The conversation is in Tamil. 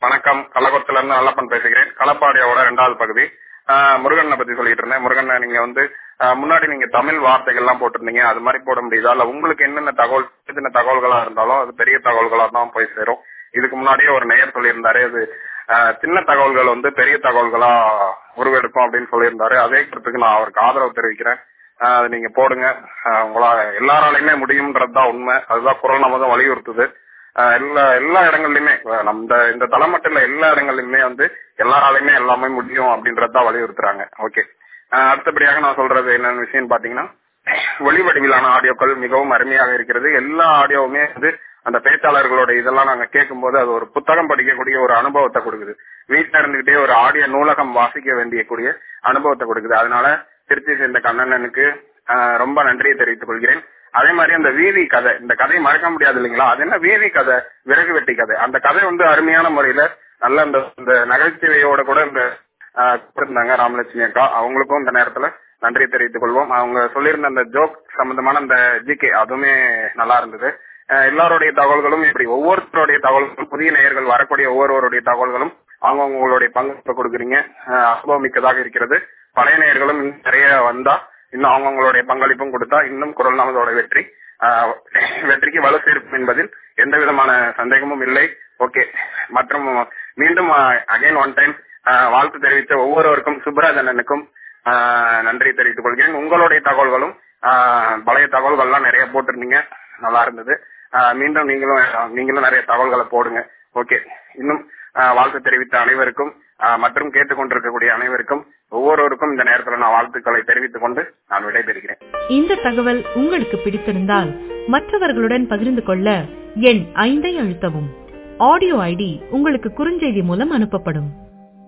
வணக்கம் கள்ளக்குளத்துல இருந்து நல்லப்பன் பேசுகிறேன் களப்பாடியோட ரெண்டாவது பகுதி ஆஹ் முருகனை பத்தி சொல்லிட்டு இருந்தேன் முருகனை நீங்க வந்து ஆஹ் முன்னாடி நீங்க தமிழ் வார்த்தைகள் எல்லாம் போட்டிருந்தீங்க அது மாதிரி போட முடியுதா இல்ல உங்களுக்கு என்னென்ன தகவல் சின்ன சின்ன தகவல்களா இருந்தாலும் அது பெரிய தகவல்களா தான் போய் சேரும் இதுக்கு முன்னாடியே ஒரு நேயர் சொல்லியிருந்தாரு அது ஆஹ் சின்ன தகவல்கள் வந்து பெரிய தகவல்களா உருவெடுக்கும் அப்படின்னு சொல்லியிருந்தாரு அதே கருத்துக்கு நான் அவருக்கு ஆதரவு தெரிவிக்கிறேன் ஆஹ் அது நீங்க போடுங்க ஆஹ் உங்களால எல்லாராலையுமே முடியும்ன்றதுதான் உண்மை அதுதான் குரல் நம்ம தான் வலியுறுத்துது ஆஹ் எல்லா எல்லா இடங்கள்லயுமே அஹ் நம்ம இந்த இந்த தலை மட்டும் இல்ல எல்லா இடங்கள்லயுமே வந்து எல்லாராலையுமே எல்லாமே முடியும் அப்படின்றதுதான் வலியுறுத்துறாங்க ஓகே அடுத்தபடியாக நான் சொல்றது என்னென்ன விஷயம் பாத்தீங்கன்னா ஒளி வடிவிலான ஆடியோக்கள் மிகவும் அருமையாக இருக்கிறது எல்லா ஆடியோவுமே வந்து அந்த பேச்சாளர்களோட இதெல்லாம் நாங்க கேட்கும்போது அது ஒரு புத்தகம் படிக்கக்கூடிய ஒரு அனுபவத்தை கொடுக்குது வீட்டுல இருந்துகிட்டே ஒரு ஆடியோ நூலகம் வாசிக்க வேண்டிய கூடிய அனுபவத்தை கொடுக்குது அதனால திருச்சி சேர்ந்த கண்ணனனுக்கு ஆஹ் ரொம்ப நன்றியை தெரிவித்துக் கொள்கிறேன் அதே மாதிரி அந்த வீதி கதை இந்த கதையை மறக்க முடியாது இல்லைங்களா அது என்ன வீதி கதை விறகு வெட்டி கதை அந்த கதை வந்து அருமையான முறையில நல்ல அந்த இந்த நகைச்சுவையோட கூட இந்த ஆஹ் இருந்தாங்க ராமலட்சுமி அக்கா அவங்களுக்கும் இந்த நேரத்துல நன்றி தெரிவித்துக் கொள்வோம் அவங்க சொல்லியிருந்த அந்த ஜோக் சம்பந்தமான அந்த ஜிகே அதுவுமே நல்லா இருந்தது ஆஹ் எல்லாருடைய தகவல்களும் இப்படி ஒவ்வொருத்தருடைய தகவல்களும் புதிய நேயர்கள் வரக்கூடிய ஒவ்வொருவருடைய தகவல்களும் அவங்கவுங்களுடைய பங்களிப்பை கொடுக்குறீங்க ஆஹ் அனுபவம் மிக்கதாக இருக்கிறது பழைய நேயர்களும் இன்னும் நிறைய வந்தா இன்னும் அவங்கவுங்களுடைய பங்களிப்பும் கொடுத்தா இன்னும் குரல் நமதோட வெற்றி ஆஹ் வெற்றிக்கு வலு சேர்க்கும் என்பதில் எந்த விதமான சந்தேகமும் இல்லை ஓகே மற்றும் மீண்டும் அகைன் ஒன் டைம் வாழ்த்து தெரிவித்த ஒவ்வொருவருக்கும் சுப்ராஜ் அண்ணனுக்கும் ஆஹ் நன்றி தெரிவித்துக் கொள்கிறேன் உங்களுடைய தகவல்களும் ஆஹ் பழைய தகவல்கள்லாம் நிறைய போட்டிருந்தீங்க நல்லா இருந்தது ஆஹ் மீண்டும் நீங்களும் நீங்களும் நிறைய தகவல்களை போடுங்க ஓகே இன்னும் ஆஹ் வாழ்த்து தெரிவித்த அனைவருக்கும் ஆஹ் மற்றும் கேட்டுக்கொண்டிருக்கக்கூடிய அனைவருக்கும் ஒவ்வொருவருக்கும் இந்த நேரத்தில் நான் வாழ்த்துக்களை தெரிவித்துக் கொண்டு நான் விடைபெறுகிறேன் இந்த தகவல் உங்களுக்கு பிடித்திருந்தால் மற்றவர்களுடன் பகிர்ந்து கொள்ள எண் ஐந்தை அழுத்தவும் ஆடியோ ஐடி உங்களுக்கு குறுஞ்செய்தி மூலம் அனுப்பப்படும்